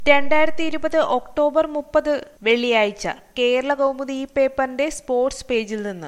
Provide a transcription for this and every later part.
രണ്ടായിരത്തി ഇരുപത് ഒക്ടോബർ മുപ്പത് വെള്ളിയാഴ്ച കേരള കൗമുദി ഈ പേപ്പറിന്റെ സ്പോർട്സ് പേജിൽ നിന്ന്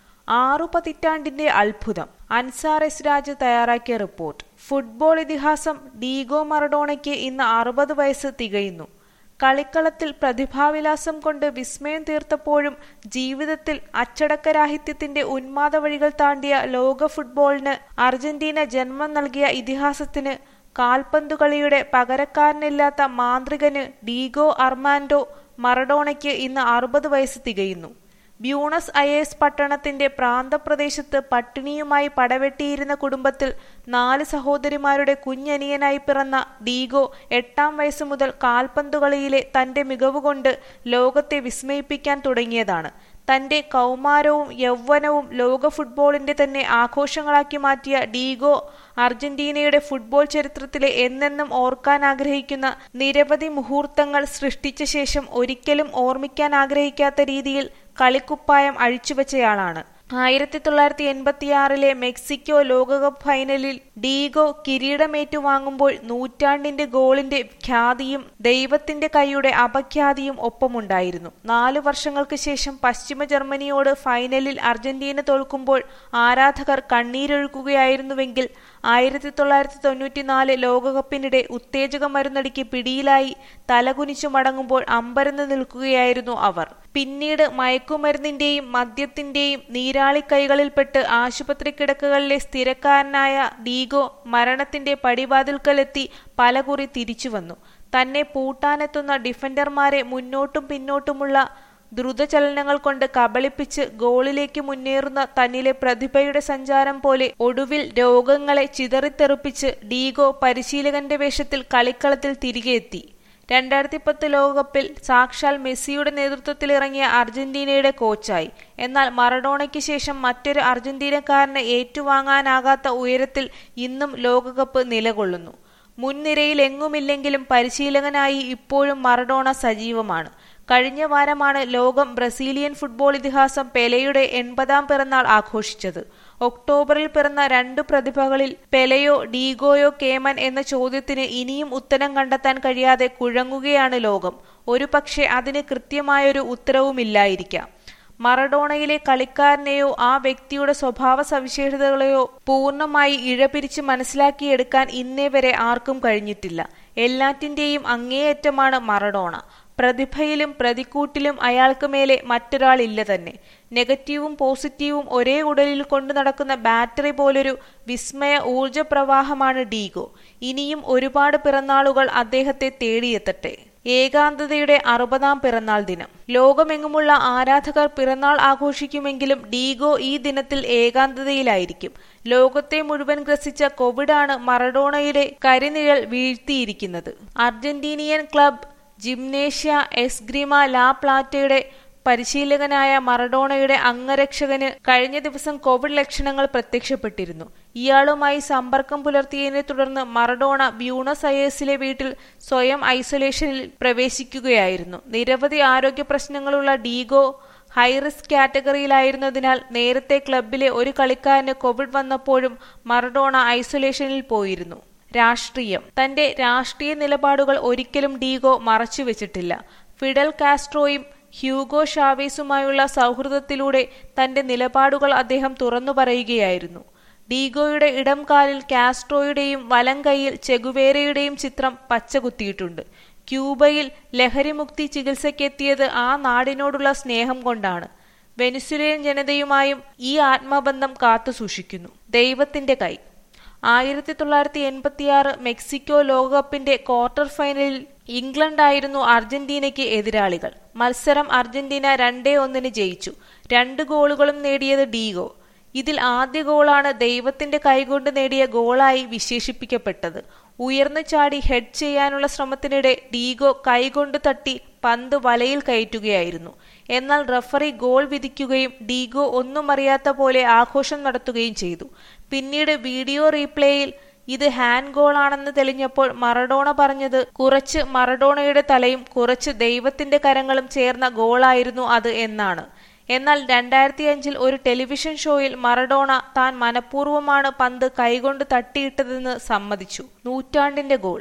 ആറു പതിറ്റാണ്ടിന്റെ അത്ഭുതം അൻസാർ എസ് രാജ് തയ്യാറാക്കിയ റിപ്പോർട്ട് ഫുട്ബോൾ ഇതിഹാസം ഡീഗോ മറഡോണയ്ക്ക് ഇന്ന് അറുപത് വയസ്സ് തികയുന്നു കളിക്കളത്തിൽ പ്രതിഭാവിലാസം കൊണ്ട് വിസ്മയം തീർത്തപ്പോഴും ജീവിതത്തിൽ അച്ചടക്കരാഹിത്യത്തിന്റെ ഉന്മാദ വഴികൾ താണ്ടിയ ലോക ഫുട്ബോളിന് അർജന്റീന ജന്മം നൽകിയ ഇതിഹാസത്തിന് കാൽപന്തുകളിയുടെ പകരക്കാരനില്ലാത്ത മാന്ത്രികന് ഡീഗോ അർമാൻഡോ മറഡോണയ്ക്ക് ഇന്ന് അറുപത് വയസ്സ് തികയുന്നു ബ്യൂണസ് അയേഴ്സ് പട്ടണത്തിന്റെ പ്രാന്തപ്രദേശത്ത് പട്ടിണിയുമായി പടവെട്ടിയിരുന്ന കുടുംബത്തിൽ നാല് സഹോദരിമാരുടെ കുഞ്ഞനിയനായി പിറന്ന ഡീഗോ എട്ടാം വയസ്സ് മുതൽ കാൽപന്തുകളിയിലെ തന്റെ മികവുകൊണ്ട് ലോകത്തെ വിസ്മയിപ്പിക്കാൻ തുടങ്ങിയതാണ് തന്റെ കൗമാരവും യൗവനവും ലോക ഫുട്ബോളിന്റെ തന്നെ ആഘോഷങ്ങളാക്കി മാറ്റിയ ഡീഗോ അർജന്റീനയുടെ ഫുട്ബോൾ ചരിത്രത്തിലെ എന്നെന്നും ഓർക്കാൻ ആഗ്രഹിക്കുന്ന നിരവധി മുഹൂർത്തങ്ങൾ സൃഷ്ടിച്ച ശേഷം ഒരിക്കലും ഓർമ്മിക്കാൻ ആഗ്രഹിക്കാത്ത രീതിയിൽ കളിക്കുപ്പായം അഴിച്ചുവെച്ചയാളാണ് ആയിരത്തി തൊള്ളായിരത്തി എൺപത്തിയാറിലെ മെക്സിക്കോ ലോകകപ്പ് ഫൈനലിൽ ഡീഗോ കിരീടമേറ്റുവാങ്ങുമ്പോൾ നൂറ്റാണ്ടിന്റെ ഗോളിന്റെ ഖ്യാതിയും ദൈവത്തിന്റെ കൈയുടെ അപഖ്യാതിയും ഒപ്പമുണ്ടായിരുന്നു നാലു വർഷങ്ങൾക്ക് ശേഷം പശ്ചിമ ജർമ്മനിയോട് ഫൈനലിൽ അർജന്റീന തോൽക്കുമ്പോൾ ആരാധകർ കണ്ണീരൊഴുക്കുകയായിരുന്നുവെങ്കിൽ ആയിരത്തി തൊള്ളായിരത്തി തൊണ്ണൂറ്റിനാല് ലോകകപ്പിനിടെ ഉത്തേജക മരുന്നടിക്ക് പിടിയിലായി തലകുനിച്ചു മടങ്ങുമ്പോൾ അമ്പരന്ന് നിൽക്കുകയായിരുന്നു അവർ പിന്നീട് മയക്കുമരുന്നിന്റെയും മദ്യത്തിന്റെയും നീരാളിക്കൈകളിൽപ്പെട്ട് ആശുപത്രി കിടക്കകളിലെ സ്ഥിരക്കാരനായ ഡീഗോ മരണത്തിന്റെ പടിവാതിൽക്കലെത്തി പലകുറി തിരിച്ചുവന്നു തന്നെ പൂട്ടാനെത്തുന്ന ഡിഫൻഡർമാരെ മുന്നോട്ടും പിന്നോട്ടുമുള്ള ദ്രുതചലനങ്ങൾ കൊണ്ട് കബളിപ്പിച്ച് ഗോളിലേക്ക് മുന്നേറുന്ന തന്നിലെ പ്രതിഭയുടെ സഞ്ചാരം പോലെ ഒടുവിൽ രോഗങ്ങളെ ചിതറിത്തെറിപ്പിച്ച് ഡീഗോ പരിശീലകന്റെ വേഷത്തിൽ കളിക്കളത്തിൽ തിരികെ എത്തി രണ്ടായിരത്തി പത്ത് ലോകകപ്പിൽ സാക്ഷാൽ മെസ്സിയുടെ നേതൃത്വത്തിലിറങ്ങിയ അർജന്റീനയുടെ കോച്ചായി എന്നാൽ മറഡോണയ്ക്ക് ശേഷം മറ്റൊരു അർജന്റീനക്കാരന് ഏറ്റുവാങ്ങാനാകാത്ത ഉയരത്തിൽ ഇന്നും ലോകകപ്പ് നിലകൊള്ളുന്നു മുൻനിരയിൽ എങ്ങുമില്ലെങ്കിലും പരിശീലകനായി ഇപ്പോഴും മറഡോണ സജീവമാണ് കഴിഞ്ഞ വാരമാണ് ലോകം ബ്രസീലിയൻ ഫുട്ബോൾ ഇതിഹാസം പെലെയുടെ എൺപതാം പിറന്നാൾ ആഘോഷിച്ചത് ഒക്ടോബറിൽ പിറന്ന രണ്ട് പ്രതിഭകളിൽ പെലെയോ ഡീഗോയോ കേമൻ എന്ന ചോദ്യത്തിന് ഇനിയും ഉത്തരം കണ്ടെത്താൻ കഴിയാതെ കുഴങ്ങുകയാണ് ലോകം ഒരു പക്ഷേ അതിന് കൃത്യമായൊരു ഉത്തരവുമില്ലായിരിക്കാം മറഡോണയിലെ കളിക്കാരനെയോ ആ വ്യക്തിയുടെ സ്വഭാവ സവിശേഷതകളെയോ പൂർണ്ണമായി ഇഴപിരിച്ച് മനസ്സിലാക്കിയെടുക്കാൻ ഇന്നേ വരെ ആർക്കും കഴിഞ്ഞിട്ടില്ല എല്ലാറ്റിന്റെയും അങ്ങേയറ്റമാണ് മറഡോണ പ്രതിഭയിലും പ്രതിക്കൂട്ടിലും അയാൾക്ക് മേലെ മറ്റൊരാളില്ല തന്നെ നെഗറ്റീവും പോസിറ്റീവും ഒരേ ഉടലിൽ കൊണ്ടു നടക്കുന്ന ബാറ്ററി പോലൊരു വിസ്മയ ഊർജ പ്രവാഹമാണ് ഡീഗോ ഇനിയും ഒരുപാട് പിറന്നാളുകൾ അദ്ദേഹത്തെ തേടിയെത്തട്ടെ ഏകാന്തതയുടെ അറുപതാം പിറന്നാൾ ദിനം ലോകമെങ്ങുമുള്ള ആരാധകർ പിറന്നാൾ ആഘോഷിക്കുമെങ്കിലും ഡീഗോ ഈ ദിനത്തിൽ ഏകാന്തതയിലായിരിക്കും ലോകത്തെ മുഴുവൻ ഗ്രസിച്ച കോവിഡാണ് മറഡോണയുടെ കരിനിഴൽ വീഴ്ത്തിയിരിക്കുന്നത് Argentinian club Gimnasia Esgrima La പ്ലാറ്റയുടെ പരിശീലകനായ മറഡോണയുടെ അംഗരക്ഷകന് കഴിഞ്ഞ ദിവസം കോവിഡ് ലക്ഷണങ്ങൾ പ്രത്യക്ഷപ്പെട്ടിരുന്നു ഇയാളുമായി സമ്പർക്കം പുലർത്തിയതിനെ തുടർന്ന് മറഡോണ ബ്യൂണസ് അയേഴ്സിലെ വീട്ടിൽ സ്വയം ഐസൊലേഷനിൽ പ്രവേശിക്കുകയായിരുന്നു നിരവധി ആരോഗ്യ പ്രശ്നങ്ങളുള്ള ഡീഗോ ഹൈറിസ്ക് കാറ്റഗറിയിലായിരുന്നതിനാൽ നേരത്തെ ക്ലബിലെ ഒരു കളിക്കാരന് കോവിഡ് വന്നപ്പോഴും മറഡോണ ഐസൊലേഷനിൽ പോയിരുന്നു രാഷ്ട്രീയം തന്റെ രാഷ്ട്രീയ നിലപാടുകൾ ഒരിക്കലും ഡീഗോ മറച്ചുവെച്ചിട്ടില്ല ഫിഡൽ കാസ്ട്രോയും ഹ്യൂഗോ ഷാവേസുമായുള്ള സൗഹൃദത്തിലൂടെ തന്റെ നിലപാടുകൾ അദ്ദേഹം തുറന്നു പറയുകയായിരുന്നു ഡീഗോയുടെ ഇടം കാലിൽ കാസ്ട്രോയുടെയും വലം കൈയിൽ ചെഗുവേരയുടെയും ചിത്രം പച്ചകുത്തിയിട്ടുണ്ട് ക്യൂബയിൽ ലഹരിമുക്തി ചികിത്സയ്ക്കെത്തിയത് ആ നാടിനോടുള്ള സ്നേഹം കൊണ്ടാണ് വെനിസുലേൻ ജനതയുമായും ഈ ആത്മബന്ധം കാത്തുസൂക്ഷിക്കുന്നു ദൈവത്തിന്റെ കൈ ആയിരത്തി തൊള്ളായിരത്തി എൺപത്തിയാറ് മെക്സിക്കോ ലോകകപ്പിന്റെ ക്വാർട്ടർ ഫൈനലിൽ ഇംഗ്ലണ്ടായിരുന്നു അർജന്റീനയ്ക്ക് എതിരാളികൾ മത്സരം അർജന്റീന രണ്ടേ ഒന്നിന് ജയിച്ചു രണ്ട് ഗോളുകളും നേടിയത് ഡീഗോ ഇതിൽ ആദ്യ ഗോളാണ് ദൈവത്തിന്റെ കൈകൊണ്ട് നേടിയ ഗോളായി വിശേഷിപ്പിക്കപ്പെട്ടത് ഉയർന്നു ചാടി ഹെഡ് ചെയ്യാനുള്ള ശ്രമത്തിനിടെ ഡീഗോ കൈകൊണ്ട് തട്ടി പന്ത് വലയിൽ കയറ്റുകയായിരുന്നു എന്നാൽ റഫറി ഗോൾ വിധിക്കുകയും ഡീഗോ ഒന്നും അറിയാത്ത പോലെ ആഘോഷം നടത്തുകയും ചെയ്തു പിന്നീട് വീഡിയോ റീപ്ലേയിൽ ഇത് ഹാൻഡ് ഗോളാണെന്ന് തെളിഞ്ഞപ്പോൾ മറഡോണ പറഞ്ഞത് കുറച്ച് മറഡോണയുടെ തലയും കുറച്ച് ദൈവത്തിന്റെ കരങ്ങളും ചേർന്ന ഗോളായിരുന്നു അത് എന്നാണ് എന്നാൽ രണ്ടായിരത്തി അഞ്ചിൽ ഒരു ടെലിവിഷൻ ഷോയിൽ മറഡോണ താൻ മനഃപൂർവ്വമാണ് പന്ത് കൈകൊണ്ട് തട്ടിയിട്ടതെന്ന് സമ്മതിച്ചു നൂറ്റാണ്ടിന്റെ ഗോൾ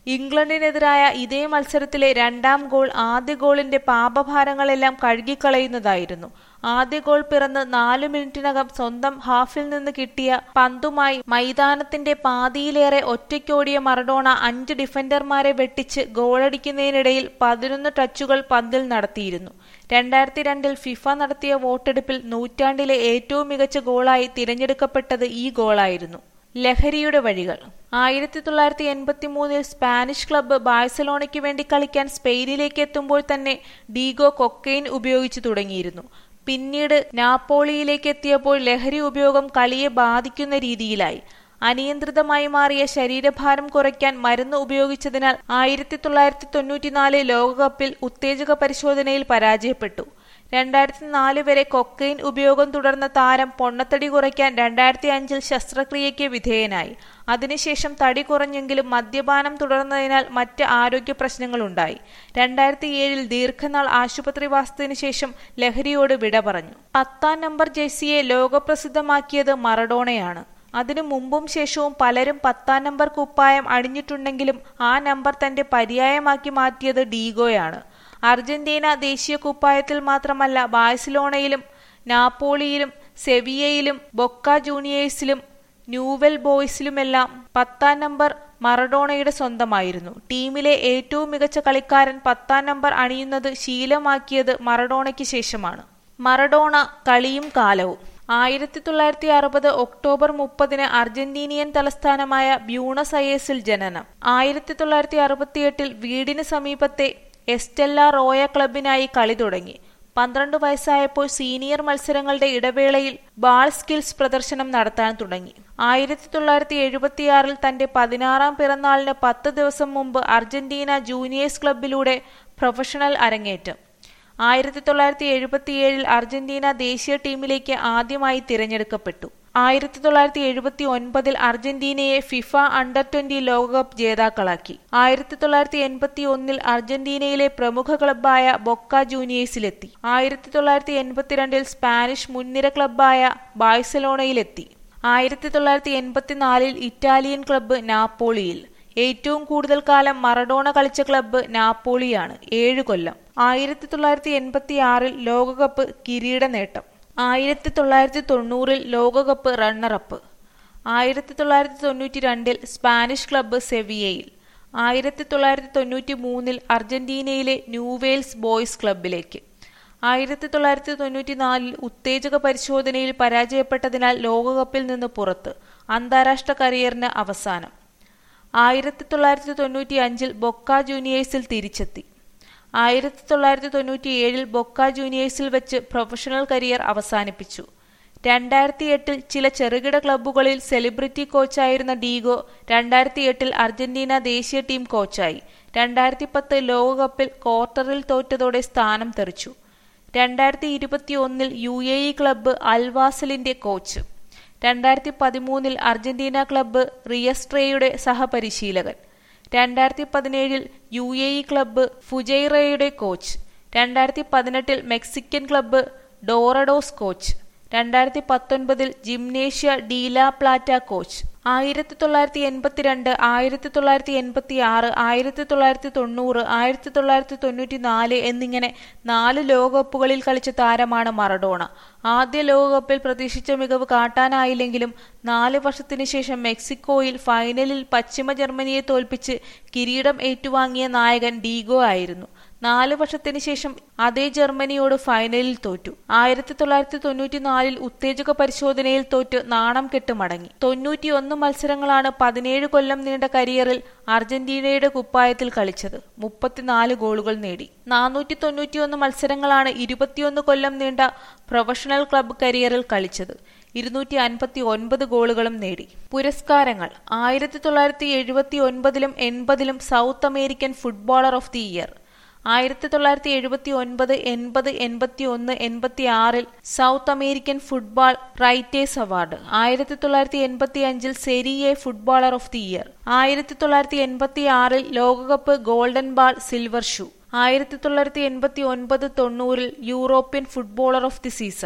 ഇംഗ്ലണ്ടിനെതിരായ ഇതേ മത്സരത്തിലെ രണ്ടാം ഗോൾ ആദ്യ ഗോളിന്റെ പാപഭാരങ്ങളെല്ലാം കഴുകിക്കളയുന്നതായിരുന്നു ആദ്യ ഗോൾ പിറന്ന് നാലു മിനിറ്റിനകം സ്വന്തം ഹാഫിൽ നിന്ന് കിട്ടിയ പന്തുമായി മൈതാനത്തിന്റെ പാതിയിലേറെ ഒറ്റയ്ക്കോടിയ മറഡോണ അഞ്ച് ഡിഫൻഡർമാരെ വെട്ടിച്ച് ഗോളടിക്കുന്നതിനിടയിൽ പതിനൊന്ന് ടച്ചുകൾ പന്തിൽ നടത്തിയിരുന്നു രണ്ടായിരത്തി രണ്ടിൽ ഫിഫ നടത്തിയ വോട്ടെടുപ്പിൽ നൂറ്റാണ്ടിലെ ഏറ്റവും മികച്ച ഗോളായി തിരഞ്ഞെടുക്കപ്പെട്ടത് ഈ ഗോളായിരുന്നു ലഹരിയുടെ വഴികൾ ആയിരത്തി തൊള്ളായിരത്തി എൺപത്തി മൂന്നിൽ സ്പാനിഷ് ക്ലബ്ബ് ബാഴ്സലോണയ്ക്ക് വേണ്ടി കളിക്കാൻ സ്പെയിനിലേക്ക് എത്തുമ്പോൾ തന്നെ ഡീഗോ കൊക്കെയിൻ ഉപയോഗിച്ചു തുടങ്ങിയിരുന്നു പിന്നീട് നാപ്പോളിയിലേക്ക് എത്തിയപ്പോൾ ലഹരി ഉപയോഗം കളിയെ ബാധിക്കുന്ന രീതിയിലായി അനിയന്ത്രിതമായി മാറിയ ശരീരഭാരം കുറയ്ക്കാൻ മരുന്ന് ഉപയോഗിച്ചതിനാൽ ആയിരത്തി തൊള്ളായിരത്തി തൊണ്ണൂറ്റിനാല് ലോകകപ്പിൽ ഉത്തേജക പരിശോധനയിൽ പരാജയപ്പെട്ടു രണ്ടായിരത്തി നാല് വരെ കൊക്കൈൻ ഉപയോഗം തുടർന്ന താരം പൊണ്ണത്തടി കുറയ്ക്കാൻ രണ്ടായിരത്തി അഞ്ചിൽ ശസ്ത്രക്രിയയ്ക്ക് വിധേയനായി അതിനുശേഷം തടി കുറഞ്ഞെങ്കിലും മദ്യപാനം തുടർന്നതിനാൽ മറ്റ് ആരോഗ്യ പ്രശ്നങ്ങളുണ്ടായി രണ്ടായിരത്തി ഏഴിൽ ദീർഘനാൾ ആശുപത്രിവാസത്തിനു ശേഷം ലഹരിയോട് വിട പറഞ്ഞു പത്താം നമ്പർ ജേഴ്സിയെ ലോകപ്രസിദ്ധമാക്കിയത് മറഡോണയാണ് അതിനു മുമ്പും ശേഷവും പലരും പത്താം നമ്പർ കുപ്പായം അണിഞ്ഞിട്ടുണ്ടെങ്കിലും ആ നമ്പർ തന്റെ പര്യായമാക്കി മാറ്റിയത് ഡീഗോയാണ് അർജന്റീന ദേശീയ കുപ്പായത്തിൽ മാത്രമല്ല ബാഴ്സലോണയിലും നാപ്പോളിയിലും സെവിയയിലും ബൊക്ക ജൂനിയേഴ്സിലും ന്യൂവെൽ ബോയ്സിലുമെല്ലാം പത്താം നമ്പർ മറഡോണയുടെ സ്വന്തമായിരുന്നു ടീമിലെ ഏറ്റവും മികച്ച കളിക്കാരൻ പത്താം നമ്പർ അണിയുന്നത് ശീലമാക്കിയത് മറഡോണയ്ക്ക് ശേഷമാണ് മറഡോണ കളിയും കാലവും ആയിരത്തി തൊള്ളായിരത്തി അറുപത് ഒക്ടോബർ മുപ്പതിന് അർജന്റീനിയൻ തലസ്ഥാനമായ ബ്യൂണസ് അയേഴ്സിൽ ജനനം ആയിരത്തി തൊള്ളായിരത്തി അറുപത്തിയെട്ടിൽ വീടിന് സമീപത്തെ എസ്റ്റെല്ല റോയ ക്ലബിനായി കളി തുടങ്ങി പന്ത്രണ്ട് വയസ്സായപ്പോൾ സീനിയർ മത്സരങ്ങളുടെ ഇടവേളയിൽ ബാൾ സ്കിൽസ് പ്രദർശനം നടത്താൻ തുടങ്ങി ആയിരത്തി തൊള്ളായിരത്തി എഴുപത്തിയാറിൽ തന്റെ പതിനാറാം പിറന്നാളിന് പത്ത് ദിവസം മുമ്പ് അർജന്റീന ജൂനിയേഴ്സ് ക്ലബിലൂടെ പ്രൊഫഷണൽ അരങ്ങേറ്റം ആയിരത്തി തൊള്ളായിരത്തി എഴുപത്തിയേഴിൽ അർജന്റീന ദേശീയ ടീമിലേക്ക് ആദ്യമായി തിരഞ്ഞെടുക്കപ്പെട്ടു ആയിരത്തി തൊള്ളായിരത്തി എഴുപത്തി ഒൻപതിൽ അർജന്റീനയെ ഫിഫ അണ്ടർ ട്വന്റി ലോകകപ്പ് ജേതാക്കളാക്കി ആയിരത്തി തൊള്ളായിരത്തി എൺപത്തി ഒന്നിൽ അർജന്റീനയിലെ പ്രമുഖ ക്ലബ്ബായ ബൊക്ക ജൂനിയേഴ്സിലെത്തി ആയിരത്തി തൊള്ളായിരത്തി എൺപത്തിരണ്ടിൽ സ്പാനിഷ് മുൻനിര ക്ലബ്ബായ ബാഴ്സലോണയിലെത്തി ആയിരത്തി തൊള്ളായിരത്തി എൺപത്തിനാലിൽ ഇറ്റാലിയൻ ക്ലബ്ബ് നാപ്പോളിയിൽ ഏറ്റവും കൂടുതൽ കാലം മറഡോണ കളിച്ച ക്ലബ്ബ് നാപ്പോളിയാണ് ഏഴ് കൊല്ലം ആയിരത്തി തൊള്ളായിരത്തി എൺപത്തി ആറിൽ ലോകകപ്പ് കിരീട നേട്ടം ആയിരത്തി തൊള്ളായിരത്തി തൊണ്ണൂറിൽ ലോകകപ്പ് റണ്ണറപ്പ് ആയിരത്തി തൊള്ളായിരത്തി തൊണ്ണൂറ്റി രണ്ടിൽ സ്പാനിഷ് ക്ലബ്ബ് സെവിയയിൽ ആയിരത്തി തൊള്ളായിരത്തി തൊണ്ണൂറ്റി മൂന്നിൽ അർജന്റീനയിലെ ന്യൂവേൽസ് ബോയ്സ് ക്ലബിലേക്ക് ആയിരത്തി തൊള്ളായിരത്തി തൊണ്ണൂറ്റി നാലിൽ ഉത്തേജക പരിശോധനയിൽ പരാജയപ്പെട്ടതിനാൽ ലോകകപ്പിൽ നിന്ന് പുറത്ത് അന്താരാഷ്ട്ര കരിയറിന് അവസാനം ആയിരത്തി തൊള്ളായിരത്തി തൊണ്ണൂറ്റി അഞ്ചിൽ ബൊക്ക ജൂനിയേഴ്സിൽ തിരിച്ചെത്തി ആയിരത്തി തൊള്ളായിരത്തി തൊണ്ണൂറ്റി ഏഴിൽ ബൊക്ക ജൂനിയേഴ്സിൽ വെച്ച് പ്രൊഫഷണൽ കരിയർ അവസാനിപ്പിച്ചു രണ്ടായിരത്തി എട്ടിൽ ചില ചെറുകിട ക്ലബ്ബുകളിൽ സെലിബ്രിറ്റി കോച്ചായിരുന്ന ഡീഗോ രണ്ടായിരത്തി എട്ടിൽ അർജന്റീന ദേശീയ ടീം കോച്ചായി രണ്ടായിരത്തി പത്ത് ലോകകപ്പിൽ ക്വാർട്ടറിൽ തോറ്റതോടെ സ്ഥാനം തെറിച്ചു രണ്ടായിരത്തി ഇരുപത്തി ഒന്നിൽ യു എ ഇ ക്ലബ്ബ് അൽവാസലിന്റെ കോച്ച് രണ്ടായിരത്തി പതിമൂന്നിൽ അർജന്റീന ക്ലബ്ബ് റിയസ്ട്രേയുടെ സഹപരിശീലകൻ രണ്ടായിരത്തി പതിനേഴിൽ യു എ ഇ ക്ലബ്ബ് ഫുജൈറയുടെ കോച്ച് രണ്ടായിരത്തി പതിനെട്ടിൽ മെക്സിക്കൻ ക്ലബ്ബ് ഡോറഡോസ് കോച്ച് രണ്ടായിരത്തി പത്തൊൻപതിൽ ജിംനേഷ്യ ഡീല പ്ലാറ്റ കോച്ച് ആയിരത്തി തൊള്ളായിരത്തി എൺപത്തിരണ്ട് ആയിരത്തി തൊള്ളായിരത്തി എൺപത്തി ആറ് ആയിരത്തി തൊള്ളായിരത്തി തൊണ്ണൂറ് ആയിരത്തി തൊള്ളായിരത്തി തൊണ്ണൂറ്റി നാല് എന്നിങ്ങനെ നാല് ലോകകപ്പുകളിൽ കളിച്ച താരമാണ് മറഡോണ ആദ്യ ലോകകപ്പിൽ പ്രതീക്ഷിച്ച മികവ് കാട്ടാനായില്ലെങ്കിലും നാല് വർഷത്തിനു ശേഷം മെക്സിക്കോയിൽ ഫൈനലിൽ പശ്ചിമ ജർമ്മനിയെ തോൽപ്പിച്ച് കിരീടം ഏറ്റുവാങ്ങിയ നായകൻ ഡീഗോ ആയിരുന്നു നാല് വർഷത്തിനു ശേഷം അതേ ജർമ്മനിയോട് ഫൈനലിൽ തോറ്റു ആയിരത്തി തൊള്ളായിരത്തി തൊണ്ണൂറ്റി നാലിൽ ഉത്തേജക പരിശോധനയിൽ തോറ്റ് നാണം കെട്ട് മടങ്ങി തൊണ്ണൂറ്റിയൊന്ന് മത്സരങ്ങളാണ് പതിനേഴ് കൊല്ലം നീണ്ട കരിയറിൽ അർജന്റീനയുടെ കുപ്പായത്തിൽ കളിച്ചത് മുപ്പത്തിനാല് ഗോളുകൾ നേടി നാനൂറ്റി തൊണ്ണൂറ്റിയൊന്ന് മത്സരങ്ങളാണ് ഇരുപത്തിയൊന്ന് കൊല്ലം നീണ്ട പ്രൊഫഷണൽ ക്ലബ്ബ് കരിയറിൽ കളിച്ചത് ഇരുന്നൂറ്റി അൻപത്തി ഒൻപത് ഗോളുകളും നേടി പുരസ്കാരങ്ങൾ ആയിരത്തി തൊള്ളായിരത്തി എഴുപത്തി ഒൻപതിലും എൺപതിലും South American footballer of the year ആയിരത്തി തൊള്ളായിരത്തി എഴുപത്തി ഒൻപത് എൺപത് എൺപത്തി ഒന്ന് എൺപത്തി ആറിൽ South American football writers award ആയിരത്തി തൊള്ളായിരത്തി എൺപത്തി അഞ്ചിൽ Serie footballer of the year ആയിരത്തി തൊള്ളായിരത്തി എൺപത്തി ആറിൽ ലോകകപ്പ് ഗോൾഡൻ ബാൾ സിൽവർ ഷൂ ആയിരത്തി തൊള്ളായിരത്തി എൺപത്തി ഒൻപത് തൊണ്ണൂറിൽ European footballer of the season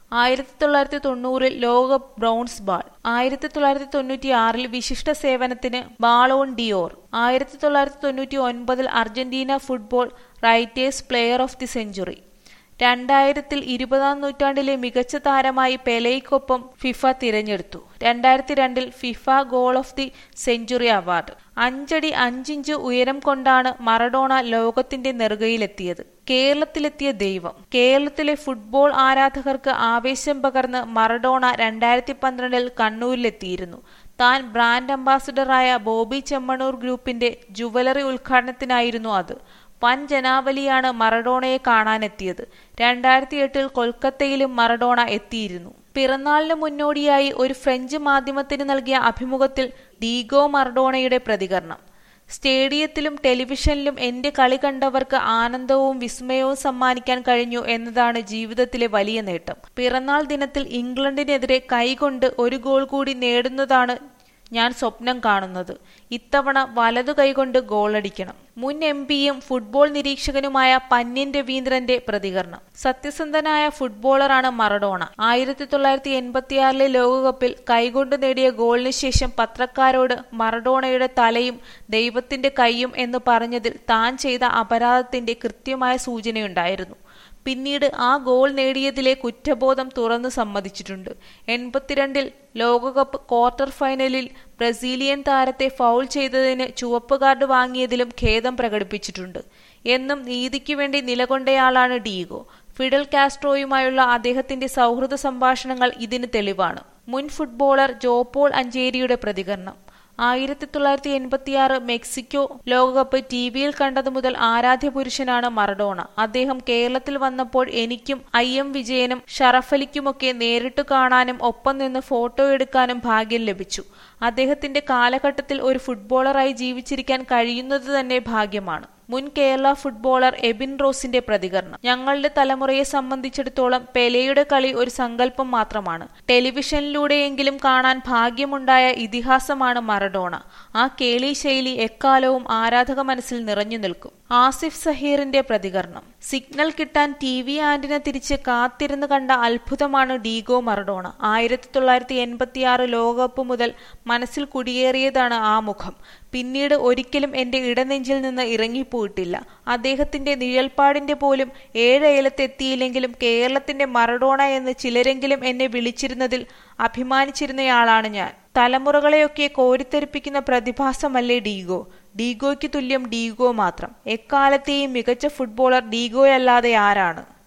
ആയിരത്തി തൊള്ളായിരത്തി തൊണ്ണൂറിൽ ലോകകപ്പ് ബ്രോൺസ് ബാൾ ആയിരത്തി തൊള്ളായിരത്തി തൊണ്ണൂറ്റി ആറിൽ വിശിഷ്ട സേവനത്തിന് ബാളോൺ ഡിയോർ ആയിരത്തി തൊള്ളായിരത്തി തൊണ്ണൂറ്റി ഒൻപതിൽ Argentina football writers player of the century രണ്ടായിരത്തിൽ ഇരുപതാം നൂറ്റാണ്ടിലെ മികച്ച താരമായി പെലെയ്ക്കൊപ്പം ഫിഫ തിരഞ്ഞെടുത്തു രണ്ടായിരത്തി രണ്ടിൽ FIFA goal of the century award അഞ്ചടി അഞ്ചിഞ്ച് ഉയരം കൊണ്ടാണ് മറഡോണ ലോകത്തിന്റെ നെറുകയിലെത്തിയത് കേരളത്തിലെത്തിയ ദൈവം കേരളത്തിലെ ഫുട്ബോൾ ആരാധകർക്ക് ആവേശം പകർന്ന് മറഡോണ രണ്ടായിരത്തി പന്ത്രണ്ടിൽ കണ്ണൂരിലെത്തിയിരുന്നു താൻ ബ്രാൻഡ് അംബാസിഡറായ ബോബി ചെമ്മണൂർ ഗ്രൂപ്പിന്റെ ജുവലറി ഉദ്ഘാടനത്തിനായിരുന്നു അത് വൻ ജനാവലിയാണ് മറഡോണയെ കാണാനെത്തിയത് രണ്ടായിരത്തി എട്ടിൽ കൊൽക്കത്തയിലും മറഡോണ എത്തിയിരുന്നു പിറന്നാളിന് മുന്നോടിയായി ഒരു ഫ്രഞ്ച് മാധ്യമത്തിന് നൽകിയ അഭിമുഖത്തിൽ ഡീഗോ മറഡോണയുടെ പ്രതികരണം സ്റ്റേഡിയത്തിലും ടെലിവിഷനിലും എന്റെ കളി കണ്ടവർക്ക് ആനന്ദവും വിസ്മയവും സമ്മാനിക്കാൻ കഴിഞ്ഞു എന്നതാണ് ജീവിതത്തിലെ വലിയ നേട്ടം പിറന്നാൾ ദിനത്തിൽ ഇംഗ്ലണ്ടിനെതിരെ കൈകൊണ്ട് ഒരു ഗോൾ കൂടി നേടുന്നതാണ് ഞാൻ സ്വപ്നം കാണുന്നത് ഇത്തവണ വലതു കൈകൊണ്ട് ഗോളടിക്കണം മുൻ എം പിയും ഫുട്ബോൾ നിരീക്ഷകനുമായ പന്യൻ രവീന്ദ്രന്റെ പ്രതികരണം സത്യസന്ധനായ ഫുട്ബോളറാണ് മറഡോണ ആയിരത്തി തൊള്ളായിരത്തി എൺപത്തിയാറിലെ ലോകകപ്പിൽ കൈകൊണ്ട് നേടിയ ഗോളിന് ശേഷം പത്രക്കാരോട് മറഡോണയുടെ തലയും ദൈവത്തിന്റെ കൈയും എന്ന് പറഞ്ഞതിൽ താൻ ചെയ്ത അപരാധത്തിന്റെ കൃത്യമായ സൂചനയുണ്ടായിരുന്നു പിന്നീട് ആ ഗോൾ നേടിയതിലെ കുറ്റബോധം തുറന്നു സമ്മതിച്ചിട്ടുണ്ട് എൺപത്തിരണ്ടിൽ ലോകകപ്പ് ക്വാർട്ടർ ഫൈനലിൽ ബ്രസീലിയൻ താരത്തെ ഫൗൾ ചെയ്തതിന് ചുവപ്പ് കാർഡ് വാങ്ങിയതിലും ഖേദം പ്രകടിപ്പിച്ചിട്ടുണ്ട് എന്നും നീതിക്ക് വേണ്ടി നിലകൊണ്ടയാളാണ് ഡീഗോ ഫിഡൽ കാസ്ട്രോയുമായുള്ള അദ്ദേഹത്തിന്റെ സൗഹൃദ സംഭാഷണങ്ങൾ ഇതിന് തെളിവാണ് മുൻ ഫുട്ബോളർ ജോപോൾ അഞ്ചേരിയുടെ പ്രതികരണം ആയിരത്തി തൊള്ളായിരത്തി എൺപത്തിയാറ് മെക്സിക്കോ ലോകകപ്പ് ടി വിയിൽ കണ്ടതു മുതൽ ആരാധ്യ പുരുഷനാണ് മറഡോണ അദ്ദേഹം കേരളത്തിൽ വന്നപ്പോൾ എനിക്കും ഐ എം വിജയനും ഷറഫലിക്കുമൊക്കെ നേരിട്ട് കാണാനും ഒപ്പം നിന്ന് ഫോട്ടോ എടുക്കാനും ഭാഗ്യം ലഭിച്ചു അദ്ദേഹത്തിന്റെ കാലഘട്ടത്തിൽ ഒരു ഫുട്ബോളറായി ജീവിച്ചിരിക്കാൻ കഴിയുന്നത് തന്നെ ഭാഗ്യമാണ് മുൻ കേരള ഫുട്ബോളർ എബിൻ റോസിന്റെ പ്രതികരണം ഞങ്ങളുടെ തലമുറയെ സംബന്ധിച്ചിടത്തോളം പെലെയുടെ കളി ഒരു സങ്കല്പം മാത്രമാണ് ടെലിവിഷനിലൂടെയെങ്കിലും കാണാൻ ഭാഗ്യമുണ്ടായ ഇതിഹാസമാണ് മറഡോണ ആ കേളി ശൈലി എക്കാലവും ആരാധക മനസ്സിൽ നിറഞ്ഞു നിൽക്കും ആസിഫ് സഹീറിന്റെ പ്രതികരണം സിഗ്നൽ കിട്ടാൻ ടി വി ആന്റിന തിരിച്ച് കാത്തിരുന്ന് കണ്ട അത്ഭുതമാണ് ഡീഗോ മറഡോണ ആയിരത്തി തൊള്ളായിരത്തി എൺപത്തിയാറ് ലോകകപ്പ് മുതൽ മനസ്സിൽ കുടിയേറിയതാണ് ആ മുഖം പിന്നീട് ഒരിക്കലും എന്റെ ഇടനെഞ്ചിൽ നിന്ന് ഇറങ്ങിപ്പോയിട്ടില്ല അദ്ദേഹത്തിന്റെ നിഴൽപ്പാടിന്റെ പോലും ഏഴയലത്തെത്തിയില്ലെങ്കിലും കേരളത്തിന്റെ മറഡോണ എന്ന് ചിലരെങ്കിലും എന്നെ വിളിച്ചിരുന്നതിൽ അഭിമാനിച്ചിരുന്നയാളാണ് ഞാൻ തലമുറകളെയൊക്കെ കോരിത്തെരിപ്പിക്കുന്ന പ്രതിഭാസമല്ലേ ഡീഗോ ഡീഗോയ്ക്ക് തുല്യം ഡീഗോ മാത്രം എക്കാലത്തെയും മികച്ച ഫുട്ബോളർ ഡീഗോയല്ലാതെ ആരാണ്